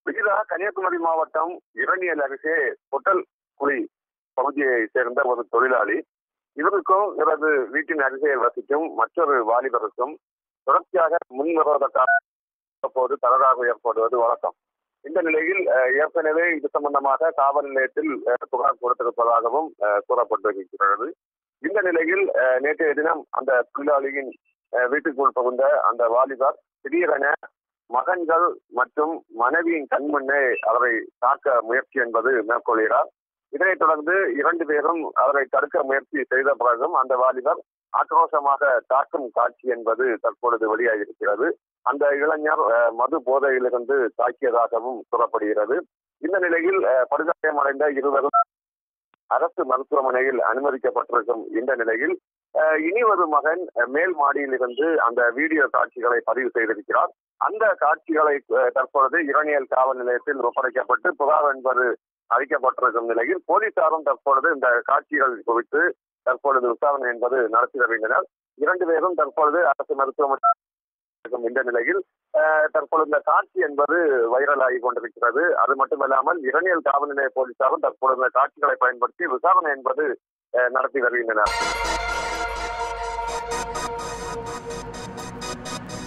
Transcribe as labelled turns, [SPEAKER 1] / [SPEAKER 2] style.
[SPEAKER 1] புதிதாக கன்னியாகுமரி மாவட்டம் இரணியல் அருகே பொட்டல் குழி பகுதியை சேர்ந்த ஒரு தொழிலாளி இவருக்கும் இவரது வீட்டின் அருகே வசிக்கும் மற்றொரு வாலிபருக்கும் தொடர்ச்சியாக முன்விரோத போது தகராறு ஏற்படுவது வழக்கம் இந்த நிலையில் அஹ், ஏற்கனவே இது சம்பந்தமாக காவல் நிலையத்தில் அஹ், புகார் கொடுத்திருப்பதாகவும் அஹ், கூறப்பட்டிருக்கிறது இந்த நிலையில் அஹ், நேற்றைய தினம் அந்த தொழிலாளியின் அஹ், வீட்டுக்குள் புகுந்த அந்த வாலிபர் திடீரென மகன்கள் மற்றும் மனைவியின் கண்முன்னே அவரை தாக்க முயற்சி என்பது மேற்கொள்கிறார் இதனைத் தொடர்ந்து இரண்டு பேரும் அவரை தடுக்க முயற்சி செய்த பிறகும் அந்த வாலிபர் ஆக்ரோஷமாக தாக்கும் காட்சி என்பது தற்பொழுது வெளியாகியிருக்கிறது அந்த இளைஞர் அஹ், மது போதையிலிருந்து தாக்கியதாகவும் கூறப்படுகிறது இந்த நிலையில் அஹ், படுகாயமடைந்த இருவரும் அரசு மருத்துவமனையில் அனுமதிக்கப்பட்டிருக்கும் இந்த நிலையில் அஹ், இனி ஒரு மகன் அஹ், மேல் மாடியிலிருந்து அந்த வீடியோ காட்சிகளை பதிவு செய்திருக்கிறார் அந்த காட்சிகளை அஹ், தற்பொழுது இரணியல் காவல் நிலையத்தில் ஒப்படைக்கப்பட்டு புகார் என்பது அளிக்கப்பட்டிருக்கும் நிலையில் போலீசாரும் தற்பொழுது இந்த காட்சிகள் குறித்து தற்பொழுது விசாரணை என்பது நடத்தி வருகின்றனர் இரண்டு பேரும் தற்பொழுது அரசு மருத்துவமனை இருக்கும் இந்த நிலையில் அஹ், தற்பொழுது இந்த காட்சி என்பது வைரல் ஆகி கொண்டிருக்கிறது அது மட்டுமல்லாமல் இரணியல் காவல் நிலைய போலீசாரும் தற்பொழுது இந்த காட்சிகளை பயன்படுத்தி விசாரணை என்பது அஹ், நடத்தி வருகின்றனர்